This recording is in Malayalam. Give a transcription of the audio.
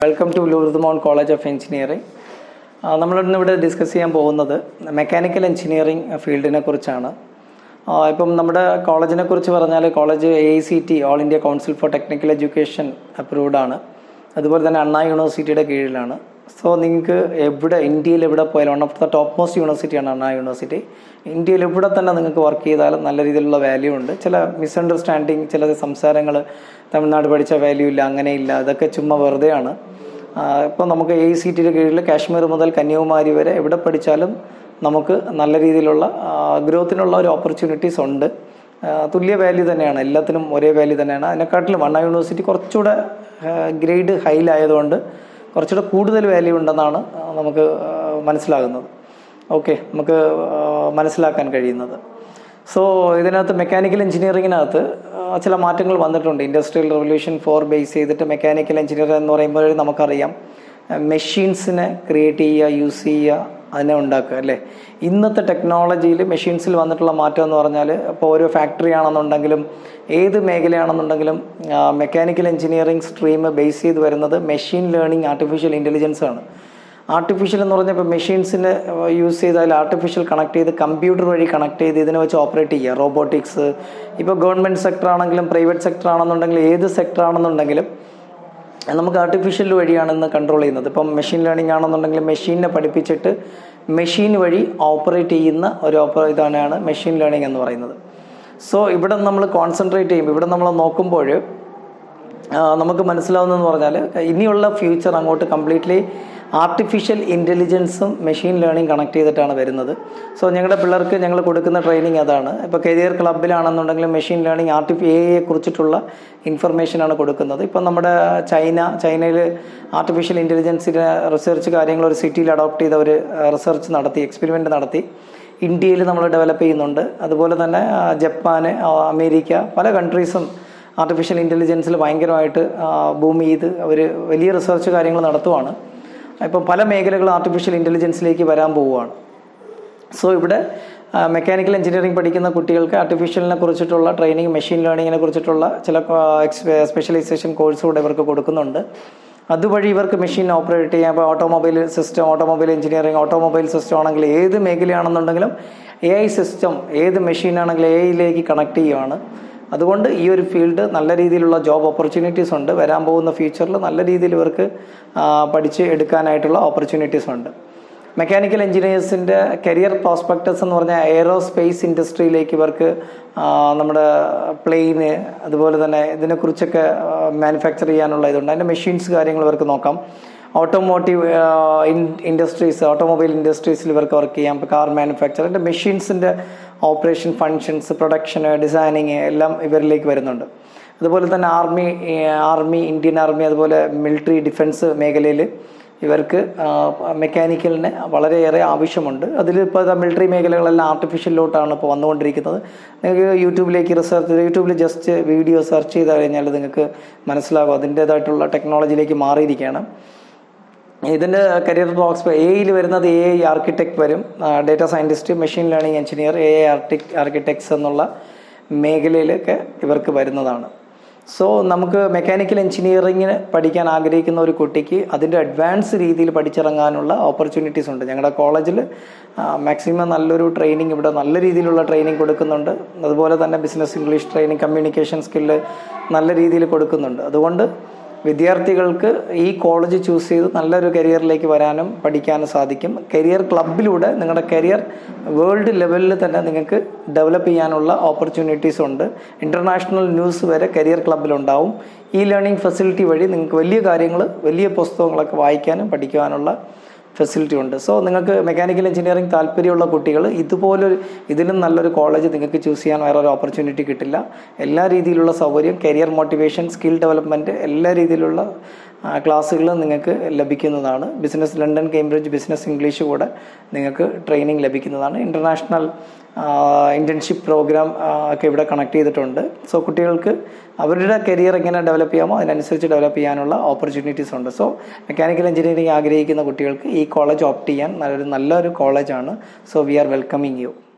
വെൽക്കം ടു ലൂർദ്മോൺ കോളേജ് ഓഫ് എഞ്ചിനീയറിംഗ് നമ്മളിന്ന് ഇവിടെ ഡിസ്കസ് ചെയ്യാൻ പോകുന്നത് മെക്കാനിക്കൽ എഞ്ചിനീയറിംഗ് ഫീൽഡിനെ കുറിച്ചാണ് ആ, ഇപ്പം നമ്മുടെ കോളേജിനെ കുറിച്ച് പറഞ്ഞാൽ college A I C T all India council for technical education approved ആണ് അതുപോലെ തന്നെ അണ്ണാ യൂണിവേഴ്സിറ്റിയുടെ കീഴിലാണ് സോ നിങ്ങൾക്ക് എവിടെ ഇന്ത്യയിൽ എവിടെ പോയാലും one of the top most യൂണിവേഴ്സിറ്റിയാണ് അണ്ണാ യൂണിവേഴ്സിറ്റി ഇന്ത്യയിൽ എവിടെ തന്നെ നിങ്ങൾക്ക് വർക്ക് ചെയ്താലും നല്ല രീതിയിലുള്ള വാല്യൂ ഉണ്ട് ചില മിസ്അണ്ടർസ്റ്റാൻഡിങ് ചില സംസാരങ്ങൾ തമിഴ്നാട് പഠിച്ച വാല്യൂ ഇല്ല അങ്ങനെയില്ല അതൊക്കെ ചുമ്മാ വെറുതെയാണ് ഇപ്പോൾ നമുക്ക് എ സി ടിയുടെ കീഴിൽ കാശ്മീർ മുതൽ കന്യാകുമാരി വരെ എവിടെ പഠിച്ചാലും നമുക്ക് നല്ല രീതിയിലുള്ള ഗ്രോത്തിനുള്ള ഒരു ഓപ്പർച്യൂണിറ്റീസ് ഉണ്ട് ആ, തുല്യ വാല്യൂ തന്നെയാണ് എല്ലാത്തിനും ഒരേ വാല്യൂ തന്നെയാണ് അതിനെക്കാട്ടിലും അണ്ണാ യൂണിവേഴ്സിറ്റി കുറച്ചുകൂടെ ഗ്രേഡ് ഹൈയിലായതുകൊണ്ട് കുറച്ചുകൂടെ കൂടുതൽ വാല്യൂ ഉണ്ടെന്നാണ് ആ, നമുക്ക് ആ, മനസ്സിലാകുന്നത് ഓക്കെ നമുക്ക് ആ, മനസ്സിലാക്കാൻ കഴിയുന്നത് സോ ഇതിനകത്ത് മെക്കാനിക്കൽ എഞ്ചിനീയറിങ്ങിനകത്ത് ആ, ചില മാറ്റങ്ങൾ വന്നിട്ടുണ്ട് ഇൻഡസ്ട്രിയൽ റവല്യൂഷൻ ഫോർ ബേസ് ചെയ്തിട്ട് മെക്കാനിക്കൽ എഞ്ചിനീയർ എന്ന് പറയുമ്പോൾ നമുക്കറിയാം മെഷീൻസിനെ ക്രിയേറ്റ് ചെയ്യുക യൂസ് ചെയ്യുക അതിനെ ഉണ്ടാക്കുക അല്ലേ ഇന്നത്തെ ടെക്നോളജിയിൽ മെഷീൻസിൽ വന്നിട്ടുള്ള മാറ്റം എന്ന് പറഞ്ഞാൽ ഇപ്പോൾ ഓരോ ഫാക്ടറി ആണെന്നുണ്ടെങ്കിലും ഏത് മേഖലയാണെന്നുണ്ടെങ്കിലും മെക്കാനിക്കൽ എഞ്ചിനീയറിംഗ് സ്ട്രീം ബേസ് ചെയ്ത് വരുന്നത് മെഷീൻ ലേണിംഗ് ആർട്ടിഫിഷ്യൽ ഇൻ്റലിജൻസ് ആണ് ആർട്ടിഫിഷ്യൽ എന്ന് പറഞ്ഞാൽ ഇപ്പോൾ മെഷീൻസിന് യൂസ് ചെയ്താൽ ആർട്ടിഫിഷ്യൽ കണക്ട് ചെയ്ത് കമ്പ്യൂട്ടർ വഴി കണക്ട് ചെയ്ത് ഇതിനെ വെച്ച് ഓപ്പറേറ്റ് ചെയ്യുക റോബോട്ടിക്സ് ഇപ്പോൾ ഗവൺമെൻറ് സെക്ടർ ആണെങ്കിലും പ്രൈവറ്റ് സെക്ടർ ആണെന്നുണ്ടെങ്കിലും ഏത് സെക്ടർ ആണെന്നുണ്ടെങ്കിലും നമുക്ക് ആർട്ടിഫിഷ്യൽ വഴിയാണ് ഇന്ന് കൺട്രോൾ ചെയ്യുന്നത് ഇപ്പം മെഷീൻ ലേണിംഗ് ആണെന്നുണ്ടെങ്കിൽ മെഷീനെ പഠിപ്പിച്ചിട്ട് മെഷീൻ വഴി ഓപ്പറേറ്റ് ചെയ്യുന്ന ഒരു ഓപ്പ ഇതാണ് മെഷീൻ ലേണിംഗ് എന്ന് പറയുന്നത് സോ ഇവിടെ നമ്മൾ കോൺസെൻട്രേറ്റ് ചെയ്യുമ്പോൾ ഇവിടെ നമ്മൾ നോക്കുമ്പോൾ ആ, നമുക്ക് മനസ്സിലാവുന്നതെന്ന് പറഞ്ഞാൽ ഇനിയുള്ള ഫ്യൂച്ചർ അങ്ങോട്ട് കംപ്ലീറ്റ്ലി ആർട്ടിഫിഷ്യൽ ഇൻ്റലിജൻസും മെഷീൻ ലേണിംഗ് കണക്ട് ചെയ്തിട്ടാണ് വരുന്നത് സോ ഞങ്ങളുടെ പിള്ളേർക്ക് ഞങ്ങൾ കൊടുക്കുന്ന ട്രെയിനിങ് അതാണ് ഇപ്പോൾ കരിയർ ക്ലബിലാണെന്നുണ്ടെങ്കിലും മെഷീൻ ലേണിംഗ് ആർട്ടിഫി എയെ കുറിച്ചിട്ടുള്ള ഇൻഫർമേഷനാണ് കൊടുക്കുന്നത് ഇപ്പം നമ്മുടെ ചൈന ചൈനയിൽ ആർട്ടിഫിഷ്യൽ ഇൻ്റലിജൻസിൻ്റെ റിസർച്ച് കാര്യങ്ങൾ ഒരു സിറ്റിയിൽ അഡോപ്റ്റ് ചെയ്ത ഒരു റിസർച്ച് നടത്തി എക്സ്പെരിമെൻ്റ് നടത്തി ഇന്ത്യയിൽ നമ്മൾ ഡെവലപ്പ് ചെയ്യുന്നുണ്ട് അതുപോലെ തന്നെ ആ, ജപ്പാന് ആ, അമേരിക്ക പല കൺട്രീസും ആർട്ടിഫിഷ്യൽ ഇൻ്റലിജൻസിൽ ഭയങ്കരമായിട്ട് ബൂം ചെയ്ത് അവർ വലിയ റിസർച്ച് കാര്യങ്ങൾ നടത്തുവാണ് ഇപ്പോൾ പല മേഖലകളും ആർട്ടിഫിഷ്യൽ ഇൻ്റലിജൻസിലേക്ക് വരാൻ പോവുകയാണ് സോ ഇവിടെ മെക്കാനിക്കൽ എഞ്ചിനീയറിംഗ് പഠിക്കുന്ന കുട്ടികൾക്ക് ആർട്ടിഫിഷ്യലിനെ കുറിച്ചിട്ടുള്ള ട്രെയിനിങ് മെഷീൻ ലേണിങ്ങിനെ കുറിച്ചിട്ടുള്ള ചില സ്പെഷ്യലൈസേഷൻ കോഴ്സ് കൂടെ ഇവർക്ക് കൊടുക്കുന്നുണ്ട് അതുവഴി ഇവർക്ക് മെഷീൻ ഓപ്പറേറ്റ് ചെയ്യാൻ ഇപ്പോൾ automobile system automobile engineering automobile system ആണെങ്കിൽ ഏത് മേഖലയാണെന്നുണ്ടെങ്കിലും എ ഐ സിസ്റ്റം ഏത് മെഷീൻ ആണെങ്കിലും എ ഐയിലേക്ക് കണക്ട് ചെയ്യുവാണ് അതുകൊണ്ട് ഈ ഒരു ഫീൽഡ് നല്ല രീതിയിലുള്ള ജോബ് ഓപ്പർച്യൂണിറ്റീസ് ഉണ്ട് വരാൻ പോകുന്ന ഫ്യൂച്ചറിൽ നല്ല രീതിയിൽ ഇവർക്ക് ആ, പഠിച്ച് എടുക്കാനായിട്ടുള്ള ഓപ്പർച്യൂണിറ്റീസ് ഉണ്ട് മെക്കാനിക്കൽ എഞ്ചിനീയേഴ്സിൻ്റെ കരിയർ പ്രോസ്പെക്ടസ് എന്ന് പറഞ്ഞാൽ എയറോസ്പേസ് ഇൻഡസ്ട്രിയിലേക്ക് ഇവർക്ക് ആ, നമ്മുടെ പ്ലെയിന് അതുപോലെ തന്നെ ഇതിനെക്കുറിച്ചൊക്കെ മാനുഫാക്ചർ ചെയ്യാനുള്ള ഇതുണ്ട് അതിൻ്റെ മെഷീൻസ് കാര്യങ്ങൾ ഇവർക്ക് നോക്കാം ഓട്ടോമോട്ടീവ് ഇൻഡസ്ട്രീസ് ഓട്ടോമൊബൈൽ ഇൻഡസ്ട്രീസിൽ ഇവർക്ക് വർക്ക് ചെയ്യാം ഇപ്പോൾ കാർ മാനുഫാക്ചർ അതിൻ്റെ മെഷീൻസിൻ്റെ ഓപ്പറേഷൻ ഫങ്ഷൻസ് പ്രൊഡക്ഷൻ ഡിസൈനിങ് എല്ലാം ഇവരിലേക്ക് വരുന്നുണ്ട് അതുപോലെ തന്നെ ആർമി ആർമി ഇന്ത്യൻ ആർമി അതുപോലെ മിലിറ്ററി ഡിഫൻസ് മേഖലയിൽ ഇവർക്ക് മെക്കാനിക്കലിന് വളരെയേറെ ആവശ്യമുണ്ട് അതിൽ ഇപ്പോൾ മിലിറ്ററി മേഖലകളെല്ലാം ആർട്ടിഫിഷ്യലിലോട്ടാണ് ഇപ്പോൾ വന്നുകൊണ്ടിരിക്കുന്നത് നിങ്ങൾക്ക് യൂട്യൂബിലേക്ക് റിസർച്ച് യൂട്യൂബിൽ ജസ്റ്റ് വീഡിയോ സെർച്ച് ചെയ്ത് കഴിഞ്ഞാൽ നിങ്ങൾക്ക് മനസ്സിലാകും അതിൻ്റേതായിട്ടുള്ള ടെക്നോളജിയിലേക്ക് മാറിയിരിക്കുകയാണ് ഇതിൻ്റെ കരിയർ ബോക്സ് എയിൽ വരുന്നത് എ ഐ ആർക്കിടെക്ട് വരും data scientist machine learning engineer A I arctic architects എന്നുള്ള മേഖലയിലൊക്കെ ഇവർക്ക് വരുന്നതാണ് സോ നമുക്ക് മെക്കാനിക്കൽ എഞ്ചിനീയറിങ്ങിന് പഠിക്കാൻ ആഗ്രഹിക്കുന്ന ഒരു കുട്ടിക്ക് അതിൻ്റെ അഡ്വാൻസ് രീതിയിൽ പഠിച്ചിറങ്ങാനുള്ള ഓപ്പർച്യൂണിറ്റീസ് ഉണ്ട് ഞങ്ങളുടെ കോളേജിൽ മാക്സിമം നല്ലൊരു ട്രെയിനിങ് ഇവിടെ നല്ല രീതിയിലുള്ള ട്രെയിനിങ് കൊടുക്കുന്നുണ്ട് അതുപോലെ തന്നെ business English training communication skill നല്ല രീതിയിൽ കൊടുക്കുന്നുണ്ട് അതുകൊണ്ട് വിദ്യാർത്ഥികൾക്ക് ഈ കോളേജ് ചൂസ് ചെയ്ത് നല്ലൊരു കരിയറിലേക്ക് വരാനും പഠിക്കാനും സാധിക്കും കരിയർ ക്ലബിലൂടെ നിങ്ങളുടെ കരിയർ വേൾഡ് ലെവലിൽ തന്നെ നിങ്ങൾക്ക് ഡെവലപ്പ് ചെയ്യാനുള്ള ഓപ്പർച്യൂണിറ്റീസ് ഉണ്ട് ഇൻ്റർനാഷണൽ ന്യൂസ് വരെ കരിയർ ക്ലബിലുണ്ടാവും ഈ ലേണിംഗ് ഫെസിലിറ്റി വഴി നിങ്ങൾക്ക് വലിയ കാര്യങ്ങൾ വലിയ പുസ്തകങ്ങളൊക്കെ വായിക്കാനും പഠിക്കുവാനുള്ള ഫെസിലിറ്റി ഉണ്ട് സോ നിങ്ങൾക്ക് മെക്കാനിക്കൽ എഞ്ചിനീയറിംഗ് താല്പര്യമുള്ള കുട്ടികൾ ഇതുപോലൊരു ഇതിലും നല്ലൊരു കോളേജ് നിങ്ങൾക്ക് ചൂസ് ചെയ്യാൻ വേറെ ഒരു ഓപ്പർച്യൂണിറ്റി കിട്ടില്ല എല്ലാ രീതിയിലുള്ള സൗകര്യം കരിയർ മോട്ടിവേഷൻ സ്കിൽ ഡെവലപ്മെൻറ്റ് എല്ലാ രീതിയിലുള്ള ക്ലാസ്സുകളും നിങ്ങൾക്ക് ലഭിക്കുന്നതാണ് business London Cambridge business English കൂടെ നിങ്ങൾക്ക് ട്രെയിനിങ് ലഭിക്കുന്നതാണ് ഇൻ്റർനാഷണൽ ഇൻറ്റേൺഷിപ്പ് പ്രോഗ്രാം ഒക്കെ ഇവിടെ കണക്ട് ചെയ്തിട്ടുണ്ട് സോ കുട്ടികൾക്ക് അവരുടെ കരിയർ എങ്ങനെ ഡെവലപ്പ് ചെയ്യാമോ അതിനനുസരിച്ച് ഡെവലപ്പ് ചെയ്യാനുള്ള ഓപ്പർച്യൂണിറ്റീസ് ഉണ്ട് സോ മെക്കാനിക്കൽ എഞ്ചിനീയറിംഗ് ആഗ്രഹിക്കുന്ന കുട്ടികൾക്ക് ഈ കോളേജ് ഓപ്റ്റ് ചെയ്യാൻ നല്ലൊരു നല്ലൊരു കോളേജാണ് so we are welcoming U